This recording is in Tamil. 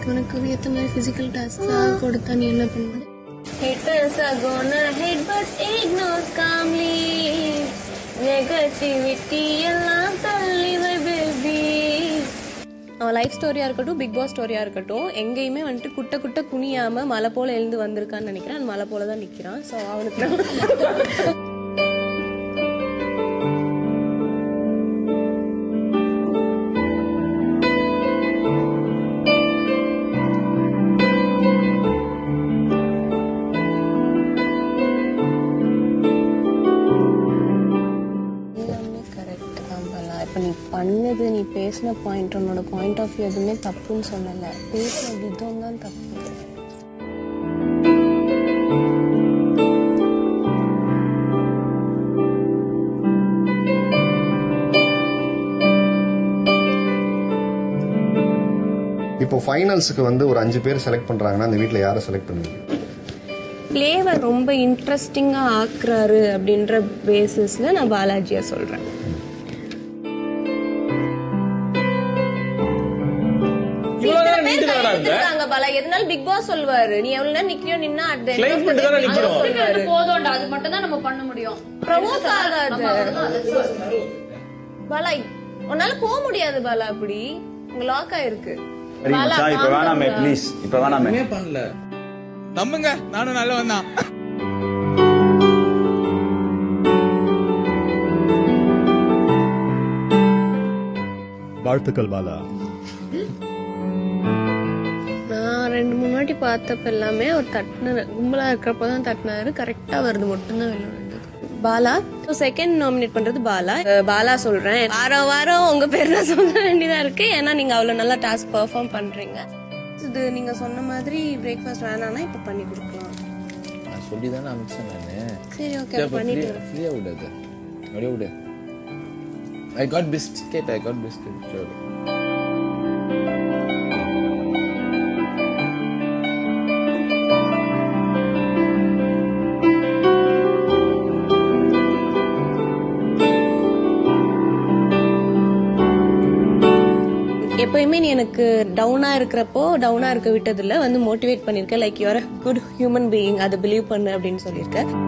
லைக் உனக்கு ஏற்ற மாதிரி ஃபிசிக்கல் டாஸ்க்காக கொடுத்தா நீ என்ன பண்ணுவ Haters are gonna hate but ignore calmly. Negativity எல்லாம் தள்ளி வை baby. அவன் லைஃப் ஸ்டோரியா இருக்கட்டும் பிக் பாஸ் ஸ்டோரியா இருக்கட்டும் எங்கேயுமே வந்துட்டு குட்ட குட்ட குனியாம மலை போல எழுந்து வந்திருக்கான்னு நினைக்கிறேன் அந்த மலை போல தான் நிக்கிறான் ஸோ அவனுக்கு நான் எல்லாமே கரெக்ட் தான் பலா இப்போ நீ பண்ணது நீ பேசின பாயிண்ட் உன்னோட பாயிண்ட் ஆஃப் வியூ எதுவுமே தப்புன்னு சொல்லலை பேசின விதம் தான் தப்பு இப்போ ஃபைனல்ஸுக்கு வந்து ஒரு அஞ்சு பேர் செலக்ட் பண்றாங்கன்னா அந்த வீட்ல யாரை செலக்ட் பண்ணுவீங்க பிளேவை ரொம்ப இன்ட்ரெஸ்டிங்காக ஆக்குறாரு அப்படின்ற பேசிஸில் நான் பாலாஜியை சொல்கிறேன் பாலா எதனால பிக் பாஸ் சொல்லுவாரு நீ எவ்வளவு நேரம் நிக்கிறியோ நின்னா at the end of the day Big Boss சொல்லுவாரு. போதும்டா அது மட்டும் தான் நம்ம பண்ண முடியும் Provoke ஆகாது பாலா உன்னால போக முடியாது பாலா அப்படி உங்க லாக் ஆயிருக்கு சரி மச்சான் இப்ப வேணாமே ப்ளீஸ் இப்ப வேணாமே பண்ணல நம்புங்க நானும் நல்லவன் தான் வாழ்த்துக்கள் பாலா நான் ரெண்டு மூணு வாட்டி பார்த்தப்ப எல்லாமே அவர் தட்டின கும்பலா இருக்கிறப்ப தான் தட்டினாரு கரெக்டா வருது மட்டும்தான் வெளில வந்தது பாலா செகண்ட் நாமினேட் பண்றது பாலா அஹ் பாலா சொல்றேன் வாரம் வாரம் உங்க பேர் தான் சொல்ல வேண்டியதா இருக்கு ஏன்னா நீங்க அவ்வளவு நல்லா டாஸ்க் பெர்ஃபார்ம் பண்றீங்க இது நீங்க சொன்ன மாதிரி பிரேக்ஃபாஸ்ட் வேணாம்னா இப்ப பண்ணி கொடுக்கலாம் நான் சொல்லி தானே அமிச்சேன் நானு சரி ஓகே பண்ணிட்டு ஃப்ரீயா விடாது அப்படியே விடு I got biscuit I got biscuit எப்பயுமே நீ எனக்கு டவுனா இருக்கிறப்போ டவுனா இருக்க விட்டதில்ல வந்து மோட்டிவேட் பண்ணிருக்க like you're good human being அதை பிலீவ் பண்ணு அப்படின்னு சொல்லியிருக்க